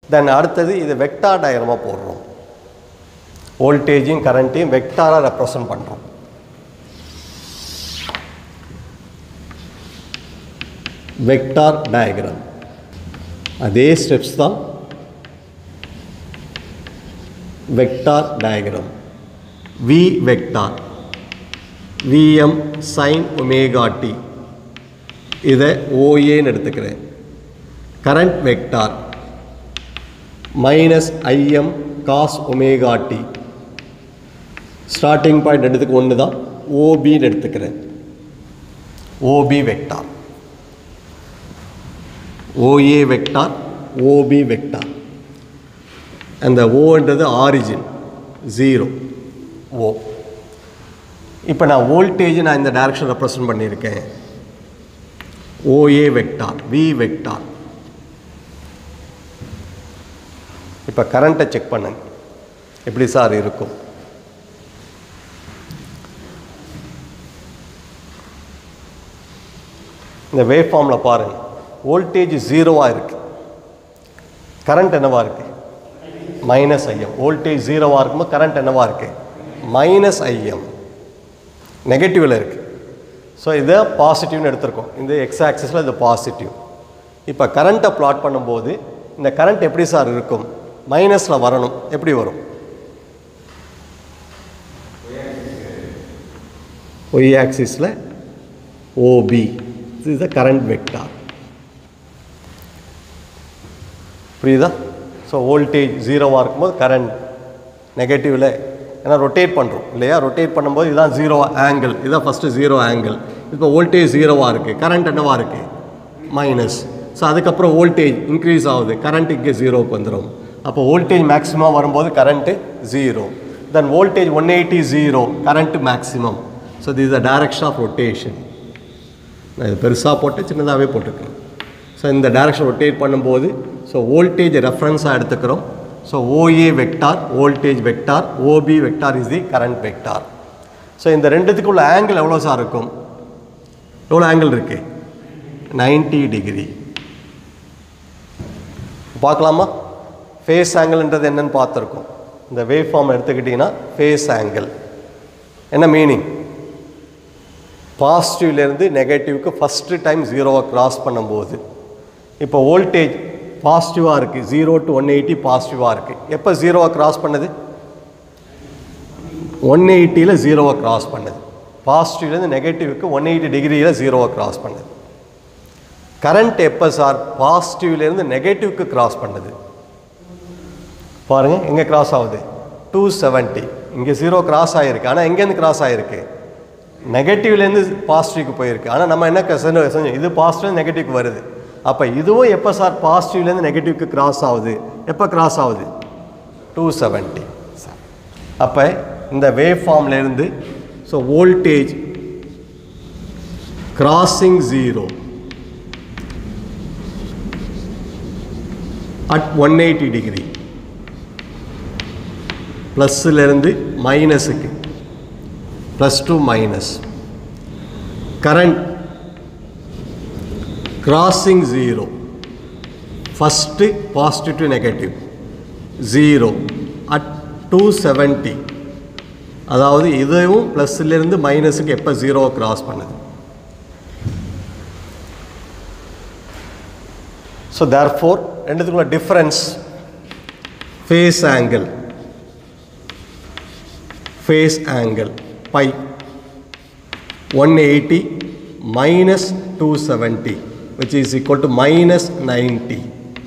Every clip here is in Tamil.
தென் அடுத்தது இது வெக்டார் டயக்ராமாக போடுறோம் வோல்டேஜையும் கரண்ட்டையும் வெக்டாராக ரெப்ரசன்ட் பண்ணுறோம் வெக்டார் டயக்ராம் அதே ஸ்டெப்ஸ் தான் vector diagram V vector VM sine omega T இதை ஓஏன்னு எடுத்துக்கிறேன் current vector minus IM cos omega T starting point எடுத்துக்க ஒன்று தான் ஓபின்னு எடுத்துக்கிறேன் OB vector OA vector OB vector அந்த ஓன்றது ஆரிஜின் ஜீரோ ஓ இப்போ நான் வோல்டேஜ் நான் இந்த டைரக்ஷன் ரெப்ரசன்ட் பண்ணியிருக்கேன் ஓஏ வெக்டார் வி வெக்டார் இப்போ கரண்ட்டை செக் பண்ணுங்க எப்படி சார் இருக்கும் இந்த வேவ் ஃபார்மில் பாருங்கள் வோல்டேஜ் ஜீரோவாக இருக்குது கரண்ட் என்னவா இருக்குது மைனஸ் ஐஎம் வோல்டேஜ் ஜீரோவாக இருக்கும்போது கரண்ட் என்னவா இருக்குது மைனஸ் ஐஎம் நெகட்டிவில் இருக்குது ஸோ இதை பாசிட்டிவ்னு எடுத்திருக்கோம் இந்த எக்ஸ் ஆக்சிஸில் இது பாசிட்டிவ் இப்போ கரண்ட்டை பிளாட் பண்ணும்போது இந்த கரண்ட் எப்படி சார் இருக்கும் மைனஸில் வரணும் எப்படி வரும் ஒய் ஆக்சிஸில் OB is the current vector புரியுதா ஸோ வோல்டேஜ் ஜீரோவாக இருக்கும்போது கரண்ட் நெகட்டிவில் ஏன்னா ரொட்டேட் பண்ணுறோம் இல்லையா ரொட்டேட் பண்ணும்போது இதுதான் ஜீரோ ஆங்கிள் இதுதான் ஃபஸ்ட்டு ஜீரோ ஆங்கிள் இப்போ வோல்டேஜ் ஜீரோவாக இருக்குது கரண்ட் என்னவா இருக்குது மைனஸ் ஸோ அதுக்கப்புறம் வோல்டேஜ் இன்க்ரீஸ் ஆகுது கரண்ட் இங்கே ஜீரோவுக்கு வந்துடும் அப்போ வோல்டேஜ் மேக்ஸிமம் வரும்போது current zero then voltage one eighty zero current maximum so this is the direction of rotation நான் இது பெருசாக போட்டு சின்னதாகவே போட்டுக்கிறேன் ஸோ இந்த டைரக்ஷன் ரொட்டேட் பண்ணும்போது ஸோ வோல்டேஜ் ரெஃபரன்ஸாக எடுத்துக்கிறோம் so OA vector voltage vector OB vector is the current vector so இந்த ரெண்டுத்துக்குள்ள ஆங்கிள் எவ்வளோ சார் இருக்கும் எவ்வளோ ஆங்கிள் இருக்கு 90 டிகிரி பார்க்கலாமா ஃபேஸ் ஆங்கிள்ன்றது என்னன்னு பார்த்துருக்கோம் இந்த வேவ் ஃபார்ம் எடுத்துக்கிட்டிங்கன்னா ஃபேஸ் ஆங்கிள் என்ன மீனிங் பாசிட்டிவ்லேருந்து நெகட்டிவ்க்கு ஃபஸ்ட்டு டைம் ஜீரோவை கிராஸ் பண்ணும்போது இப்போ வோல்டேஜ் பாசிட்டிவாக இருக்குது ஜீரோ டு ஒன் எயிட்டி பாசிட்டிவாக இருக்குது எப்போ ஜீரோவை கிராஸ் பண்ணுது ஒன் எயிட்டியில் ஜீரோவை கிராஸ் பண்ணுது பாசிட்டிவ்லேருந்து நெகட்டிவ்க்கு ஒன் எயிட்டி டிகிரியில் ஜீரோவை கிராஸ் பண்ணுது கரண்ட் எப்போ சார் பாசிட்டிவ்லேருந்து நெகட்டிவ்க்கு கிராஸ் பண்ணுது பாருங்கள் எங்கே கிராஸ் ஆகுது டூ செவன்ட்டி இங்கே ஜீரோ கிராஸ் ஆகிருக்கு ஆனால் எங்கேருந்து கிராஸ் ஆகிருக்கு நெகட்டிவ்லேருந்து பாசிட்டிவ்க்கு போயிருக்கு ஆனால் நம்ம என்ன க- செஞ்சோம் செஞ்சோம் இது பாசிட்டிவ் நெகட்டிவ்க்கு வருது அப்போ இதுவும் எப்போ சார் பாசிட்டிவ்லேருந்து நெகட்டிவ்க்கு கிராஸ் ஆகுது எப்போ கிராஸ் ஆகுது டூ செவன்ட்டி அப்போ இந்த வேவ் ஃபார்ம்லேருந்து so voltage crossing zero at one eighty degree ப்ளஸ்ஸிலேருந்து மைனஸுக்கு plus to minus current crossing zero first positive to negative zero at two seventy அதாவது இதுவும் ப்ளஸ்லேருந்து மைனஸுக்கு எப்போ ஜீரோவை கிராஸ் பண்ணுது ஸோ தேர் ஃபோர் ரெண்டுத்துக்குள்ள difference phase angle phase angle phi one eighty minus two seventy which is equal to minus ninety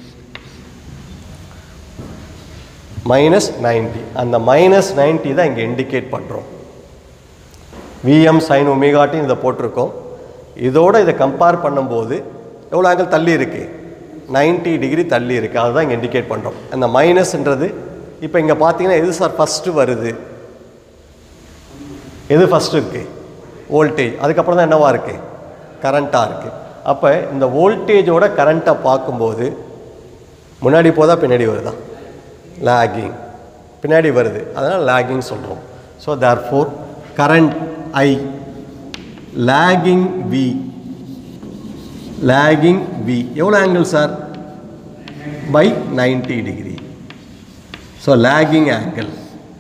minus ninety அந்த மைனஸ் நைன்ட்டி தான் இங்கே இண்டிகேட் பண்ணுறோம் விஎம் சைன் ஒமேகாட்டின்னு இதை போட்டிருக்கோம் இதோட இதை கம்பேர் பண்ணும்போது எவ்வளோ ஆங்கிள் தள்ளி இருக்கு 90 டிகிரி தள்ளி இருக்கு அதுதான் இங்கே இண்டிகேட் பண்ணுறோம் அந்த மைனஸ்ன்றது இப்போ இங்கே பார்த்தீங்கன்னா எது சார் ஃபஸ்ட்டு வருது எது ஃபஸ்ட்டு இருக்கு வோல்டேஜ் அதுக்கப்புறம் தான் என்னவா இருக்கு கரண்ட்டாக இருக்கு அப்போ இந்த வோல்டேஜோட கரண்ட்டை பார்க்கும்போது முன்னாடி போதா பின்னாடி வருதா லாகிங் பின்னாடி வருது அதனால் லாகிங் சொல்கிறோம் so therefore current I lagging V lagging V எவ்வளோ angle sir by ninety degree so lagging angle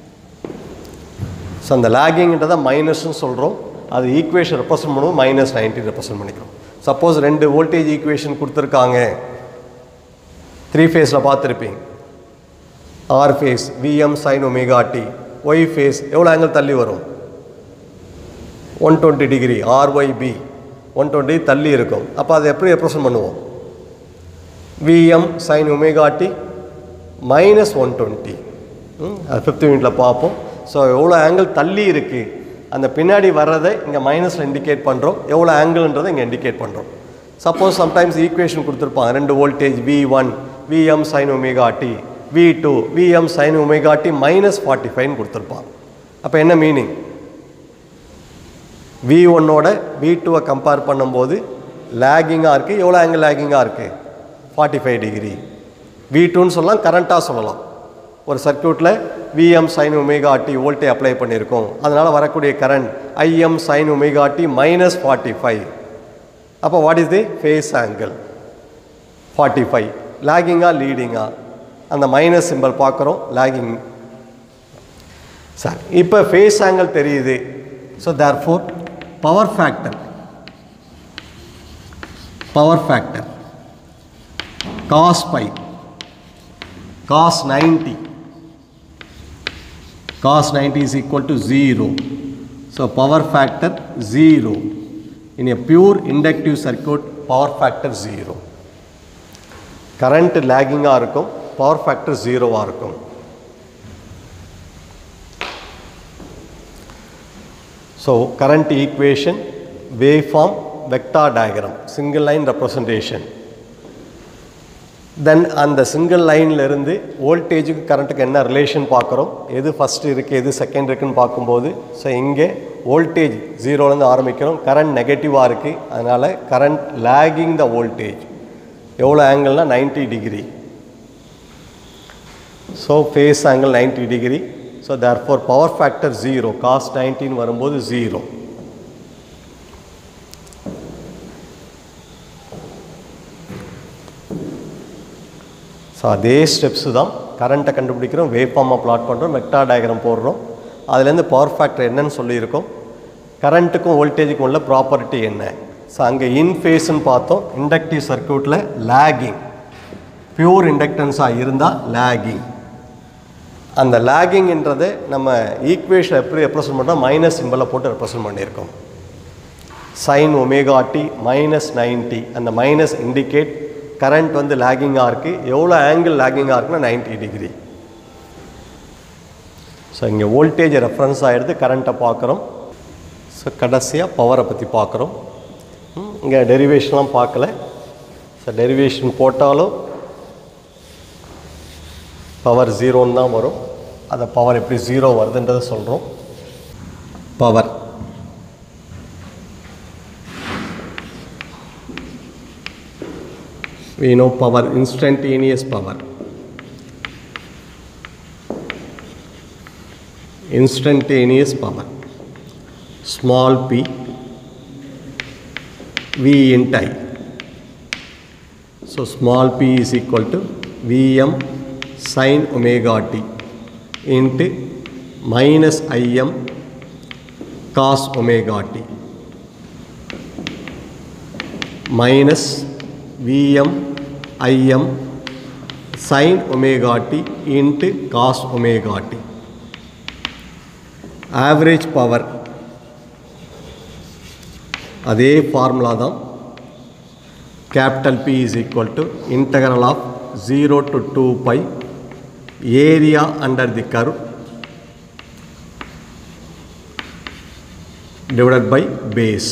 so அந்த லேகிங்ன்றதை மைனஸ்னு சொல்கிறோம் அது ஈக்குவேஷன் ரெப்ரசன்ட் பண்ணுவோம் மைனஸ் நைன்டி ரெப்ரசன்ட் பண்ணிக்கிறோம் சப்போஸ் ரெண்டு வோல்டேஜ் ஈக்குவேஷன் கொடுத்துருக்காங்க த்ரீ ஃபேஸில் பார்த்துருப்பீங்க R phase VM sine omega T Y phase எவ்வளோ ஆங்கிள் தள்ளி வரும் one twenty degree RY B one twenty தள்ளி இருக்கும் அப்போ அதை எப்படி ரெப்ரசன்ட் பண்ணுவோம் VM sine omega T minus one twenty அது ஃபிஃப்த் யூனிட்டில் பார்ப்போம் ஸோ எவ்வளோ ஆங்கிள் தள்ளி இருக்குது அந்த பின்னாடி வர்றதை இங்கே மைனஸில் இண்டிகேட் பண்ணுறோம் எவ்வளோ ஆங்கிள்ன்றதை இங்கே இண்டிகேட் பண்ணுறோம் சப்போஸ் சம்டைம்ஸ் ஈக்குவேஷன் கொடுத்துருப்பாங்க ரெண்டு voltage V one VM sine omega T V two VM sine omega T minus forty ஃபைவ்னு கொடுத்துருப்பாங்க அப்போ என்ன மீனிங் வி ஒன்னோட வி டூவை கம்பேர் பண்ணும்போது லேகிங்காக இருக்குது எவ்வளோ ஆங்கிள் லேகிங்காக இருக்குது ஃபார்ட்டி ஃபைவ் டிகிரி வி டூன்னு சொல்லலாம் கரண்ட்டாக சொல்லலாம் ஒரு சர்க்யூட்டில் VM sine omega T voltage apply பண்ணியிருக்கோம் அதனால் வரக்கூடிய current IM sine omega T minus forty five அப்போ what is the phase angle forty five லேகிங்கா லீடிங்கா அந்த மைனஸ் சிம்பிள் பார்க்குறோம் லேகிங் சார் இப்போ ஃபேஸ் ஆங்கிள் தெரியுது so therefore power factor power factor cos phi cos ninety cos 90 is equal to 0. So power factor 0. In a pure inductive circuit, power factor 0. current lagging-ஆ இருக்கும் பவர் ஃபேக்டர் ஜீரோவாக இருக்கும் so current equation wave form vector diagram single line representation then அந்த சிங்கிள் லைன்லேருந்து வோல்டேஜுக்கு கரண்ட்டுக்கு என்ன ரிலேஷன் பார்க்குறோம் எது ஃபஸ்ட்டு இருக்குது எது செகண்ட் இருக்குன்னு பார்க்கும்போது ஸோ இங்கே வோல்டேஜ் ஜீரோலேருந்து ஆரம்பிக்கிறோம் கரண்ட் நெகட்டிவாக இருக்குது அதனால் கரண்ட் லேகிங் த வோல்டேஜ் எவ்வளோ ஆங்கிள்னால் 90 degree so phase angle 90 degree so therefore power factor zero cos nineteen வரும்போது ஜீரோ ஸோ அதே ஸ்டெப்ஸு தான் கரண்ட்டை கண்டுபிடிக்கிறோம் வேவ் ஃபார்மாக ப்ளாட் பண்ணுறோம் வெக்டார் டயக்ராம் போடுறோம் அதுலேருந்து பவர் ஃபேக்டர் என்னன்னு சொல்லியிருக்கோம் கரண்ட்டுக்கும் வோல்டேஜுக்கும் உள்ள ப்ராப்பர்ட்டி என்ன ஸோ அங்கே இன் ஃபேஸ்ன்னு பார்த்தோம் இண்டக்டிவ் சர்க்யூட்டில் லேகிங் பியூர் இண்டக்டன்ஸாக இருந்தால் லேகிங் அந்த லேகிங்ன்றதை நம்ம ஈக்குவேஷன் எப்படி ரெப்ரசன்ட் பண்ணுறோம் மைனஸ் சிம்பிளை போட்டு ரெப்ரசன்ட் பண்ணியிருக்கோம் sine omega T minus ninety அந்த மைனஸ் இண்டிகேட் கரண்ட் வந்து லேகிங்காக இருக்குது எவ்வளோ ஆங்கிள் லேகிங்காக இருக்குன்னா 90 டிகிரி ஸோ இங்கே வோல்டேஜ் ரெஃபரன்ஸாக எடுத்து கரண்ட்டை பார்க்குறோம் ஸோ கடைசியாக பவரை பற்றி பார்க்குறோம் இங்கே டெரிவேஷன்லாம் பார்க்கல ஸோ டெரிவேஷன் போட்டாலும் பவர் ஜீரோன்னு தான் வரும் அந்த பவர் எப்படி ஜீரோ வருதுன்றதை சொல்கிறோம் power we know power instantaneous power instantaneous power small p v int i so small p is equal to vm sin omega t into minus im cos omega t minus Vm Im sin omega t into cos omega t. Average power அதே ஃபார்முலா தான் capital P is equal to integral of zero to two pi area under the curve divided by base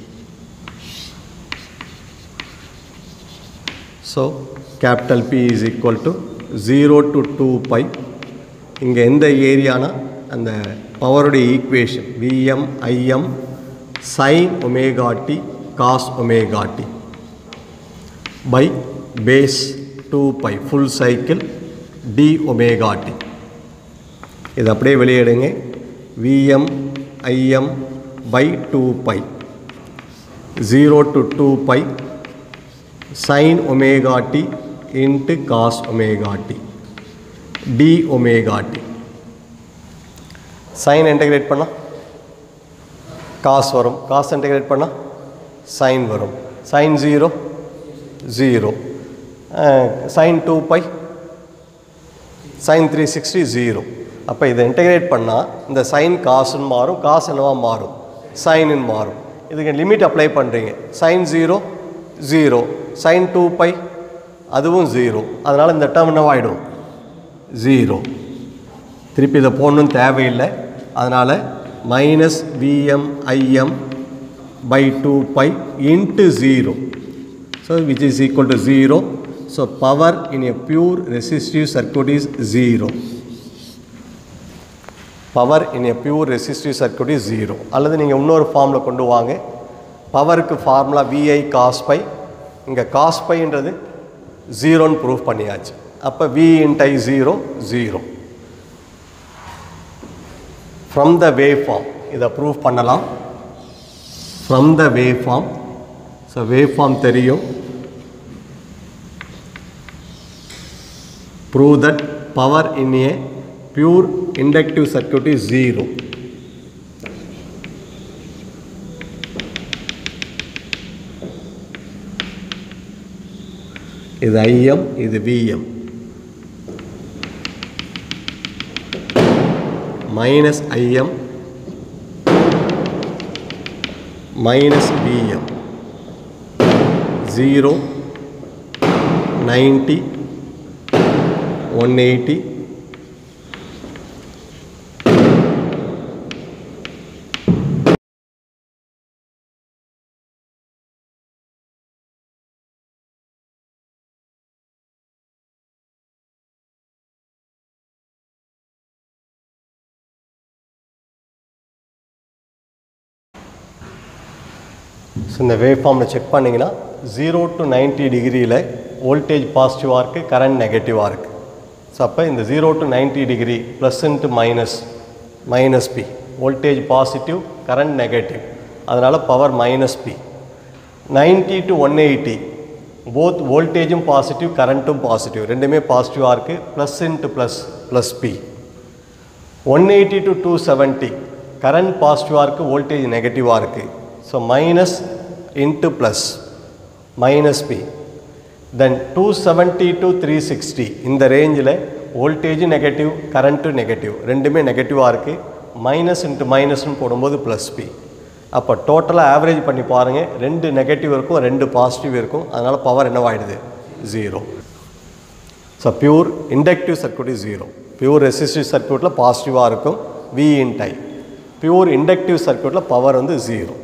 so capital P is equal to zero to two pi இங்கே எந்த ஏரியானா அந்த பவருடைய equation VM IM sine omega T cos omega T by base two pi full cycle D omega T இது அப்படியே வெளியிடுங்க VM IM by two pi zero to two pi sin omega t into cos omega T D omega T sine integrate பண்ணால் காஸ் வரும் காஸ் இன்டகிரேட் பண்ணால் சைன் வரும் sine zero zero sine two pi sine three sixty zero அப்போ இதை இன்டகிரேட் பண்ணால் இந்த சைன் காசுன்னு மாறும் காசு என்னவா மாறும் சைனுன்னு மாறும் இதுக்கு லிமிட் அப்ளை பண்ணுறீங்க sine zero zero sine two pi அதுவும் ஜீரோ அதனால் இந்த டேர்ம் என்னவாயிடும் ஜீரோ திருப்பி இதை போடணும்னு தேவையில்லை அதனால் minus VM IM by two pi into zero so which is equal to zero so power in a pure resistive circuit is zero power in a pure resistive circuit is zero அல்லது நீங்கள் இன்னொரு ஃபார்மில் கொண்டு வாங்க பவருக்கு ஃபார்முலா விஐ காஸ் பை இங்கே காஸ் பைன்றது ஜீரோன்னு ப்ரூவ் பண்ணியாச்சு அப்போ V into I zero zero from the wave form இதை ப்ரூவ் பண்ணலாம் from the wave form so wave form தெரியும் prove that power in a pure inductive circuit is zero. இது ஐஎம் இது VM minus IM minus VM zero ninety one eighty so இந்த வேவ் ஃபார்மில் செக் பண்ணிங்கன்னா ஜீரோ டு நைன்ட்டி டிகிரியில் வோல்டேஜ் பாசிட்டிவாக இருக்குது கரண்ட் நெகட்டிவாக இருக்குது ஸோ அப்போ இந்த zero to ninety degree plus into minus minus P voltage positive current negative அதனால் power minus P ninety to one eighty both வோல்டேஜும் பாசிட்டிவ் கரண்ட்டும் பாசிட்டிவ் ரெண்டுமே பாசிட்டிவாக இருக்குது plus into plus plus P one eighty to two seventy current பாசிட்டிவாக இருக்குது வோல்டேஜ் நெகட்டிவாக இருக்குது so minus into plus minus P then two seventy to three sixty இந்த ரேஞ்சில் வோல்டேஜும் நெகட்டிவ் கரண்ட்டும் நெகட்டிவ் ரெண்டுமே நெகட்டிவாக இருக்குது மைனஸ் இன்ட்டு மைனஸ்னு போடும்போது ப்ளஸ் பி அப்போ டோட்டலாக ஆவரேஜ் பண்ணி பாருங்கள் ரெண்டு நெகட்டிவ் இருக்கும் ரெண்டு பாசிட்டிவ் இருக்கும் அதனால் பவர் என்னவாயிடுது zero so pure inductive circuit is zero pure resistive சர்க்யூட்டில் பாசிட்டிவாக இருக்கும் V into I pure inductive சர்க்யூட்டில் பவர் வந்து ஜீரோ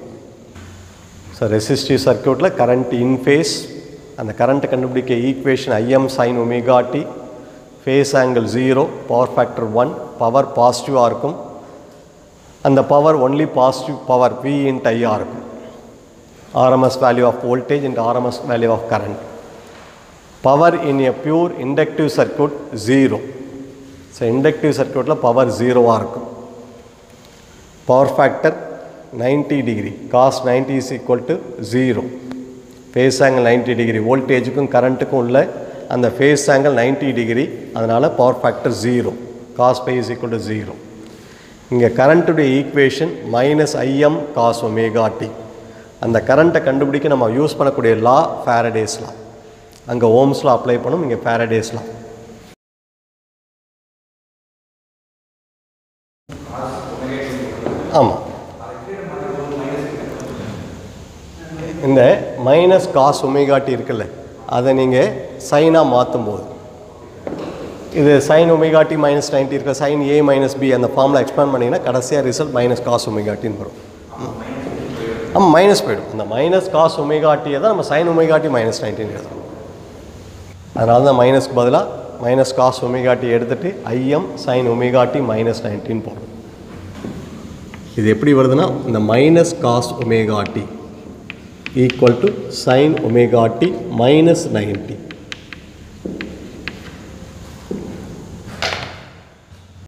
ஸோ ரெசிஸ்டிவ் சர்க்யூட்டில் கரண்ட் இன் ஃபேஸ் அந்த கரண்ட்டை கண்டுபிடிக்க equation IM sine omega T phase angle zero power factor one power பாசிட்டிவாக இருக்கும் அந்த power only positive power V into ஐயாக இருக்கும் RMS value of voltage into RMS value of current power in a pure inductive circuit zero so inductive சர்க்யூட்டில் பவர் ஜீரோவாக இருக்கும் power factor 90 degree cos 90 is equal to zero phase angle 90 degree வோல்டேஜுக்கும் கரண்ட்டுக்கும் உள்ள அந்த ஃபேஸ் ஆங்கிள் 90 டிகிரி அதனால் power factor zero cos phi is equal to zero இங்கே கரண்ட்டுடைய equation minus IM cos omega T அந்த கரண்ட்டை கண்டுபிடிக்க நம்ம யூஸ் பண்ணக்கூடிய லா ஃபேரடேஸ் லா அங்கே ஓம்ஸ்லாம் அப்ளை பண்ணும் இங்கே ஃபேரடேஸ் லா ஆமாம் இந்த மைனஸ் காஸ் ஒமேகாட்டி இருக்குல்ல அதை நீங்கள் சைனாக மாற்றும் போது இது சைன் ஒமேகாட்டி மைனஸ் நைன்ட்டி இருக்க சைன் ஏ மைனஸ் பி அந்த ஃபார்மில் எக்ஸ்பேண்ட் பண்ணிங்கன்னா கடைசியாக ரிசல்ட் மைனஸ் காஸ் ஒமேகாட்டின்னு வரும் ஆமாம் மைனஸ் போயிடும் அந்த மைனஸ் காஸ் ஒமேகாட்டியை தான் நம்ம சைன் ஒமேகாட்டி மைனஸ் நைன்டீன் எழுதணும் அதனால தான் மைனஸ்க்கு பதிலாக மைனஸ் காஸ் ஒமேகாட்டி எடுத்துகிட்டு IM sine omega T minus nineteen போடும் இது எப்படி வருதுன்னா இந்த minus cos omega T equal to sine omega T minus ninety